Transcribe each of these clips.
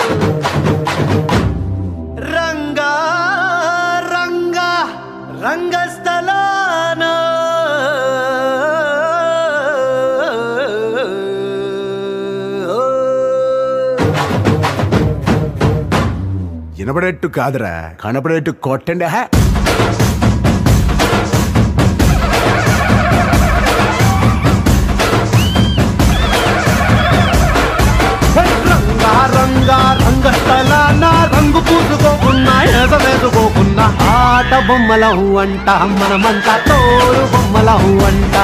రంగా రంగా రంగస్థలాన వినపడేట్టు కాదురా కనపడేట్టు కొట్టండి హే రంగా రంగా రంగస్థలాన రంగు పూసుకోకున్నా ఎద వేసుకోకున్నా ఆట బొమ్మలహు అంట మనమంతా తోడు బొమ్మలహు అంట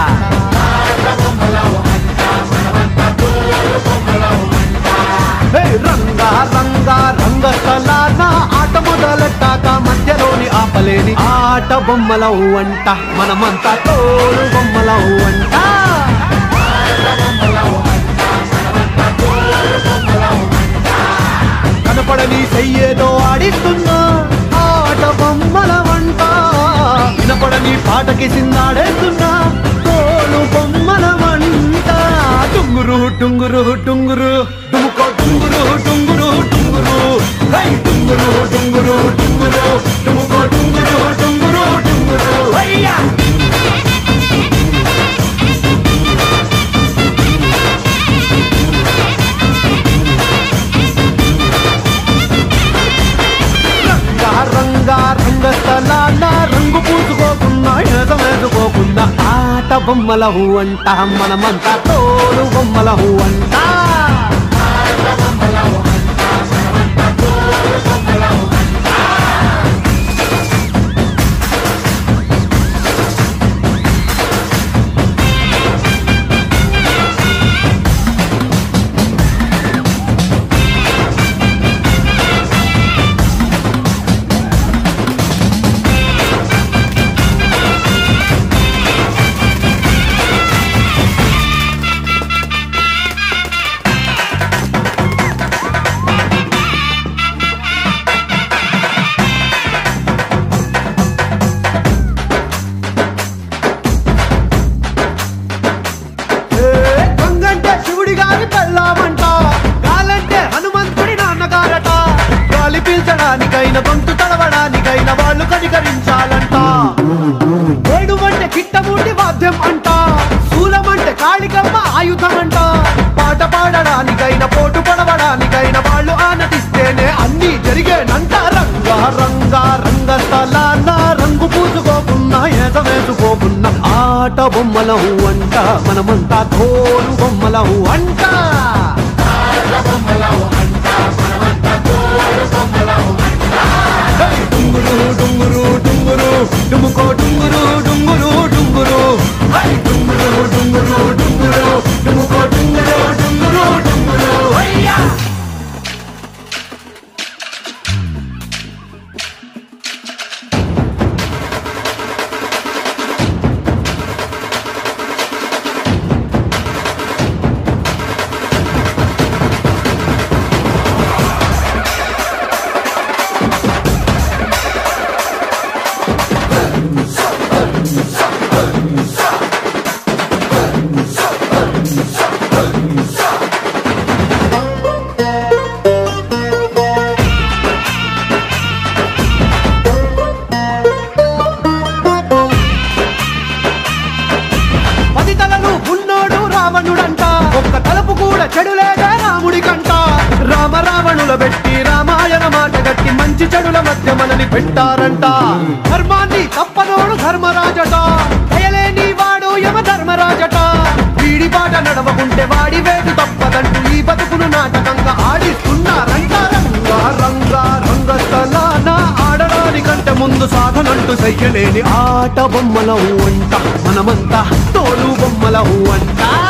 హే, రంగా రంగా రంగస్థలాన ఆట మొదలెట్టాక మధ్యలోని ఆపలేని ఆట బొమ్మలహు అంట మనమంతా తోడు బొమ్మలహు అంట కనపడని చెయ్యేదో ఆడిస్తున్నా ఆట బొమ్మల వంట వినపడని పాటకి సిందాడేస్తున్నా తోలు బొమ్మల వంట టుంగురు టుంగురు టుంగురు డుముకో టుంగురు టుంగురు టుంగురు హై టుంగురు టుంగురు టుంగురు డుముకో టుంగురు టుంగురు టుంగురు హయ్యా రంగా రంగా రంగస్థలాన రంగు పూసుకోకున్నా ఏదం వేసుకోకుండా ఆట బొమ్మలహు అంట మనమంతా తోడు బొమ్మలహు అంట ఏ, గంగంటే శివుడి గారి పెళ్ళామంట గాలంటే హనుమంతుడి నాన్నగారట గాలి పీల్చడానికైన గొంతు తడవడానికైన వాళ్ళు కనికరించాలంట ఏడు అంటే కిట్టమూటి వాద్యం అంట శూలమంటే కాళికమ్మ ఆయుధం అంట పాట పాడడానికైన పోటు పడవడానికైన వాళ్ళు ఆనతిస్తేనే అన్ని జరిగేనంట రంగా రంగా రంగస్థలాన రంగు పూసుకోకున్నా ఏద వేసుకోకున్నా ఆట బొమ్మలహు అంట మనమంతా తోలు బొమ్మలహు అంట హే, డుంగురు డుంగురు డుంగురు డుముకో డుంగురు డుంగురు డుంగురు హై, డుంగురు డుంగురు డుంగురు డుముకో డుంగురు డుంగురు డుంగురు హయ్యా పది తలలు ఉన్నోడు రావణుడంట ఒక్క తలుపు కూడా చెడులేదే రాముడికంట రామ రావణుల పెట్టి రామాయణ మాట గట్టి మంచి చెడుల మధ్య మనని పెట్టారంట ధర్మాన్ని తప్పనోడు ధర్మరాజట దయలేని వాడు యమ ధర్మరాజట వీడి బాట నడవకుంటే వాడి వేటు తప్పదంటూ ఈ బతుకును నాటకంగా ఆడిస్తున్నారంట రంగా రంగా రంగస్థలాన ఆడడానికంటే ముందు సాధనంటూ సయ్యలేని ఆట బొమ్మలవు అంట మనమంతా తోలు బొమ్మలవు అంట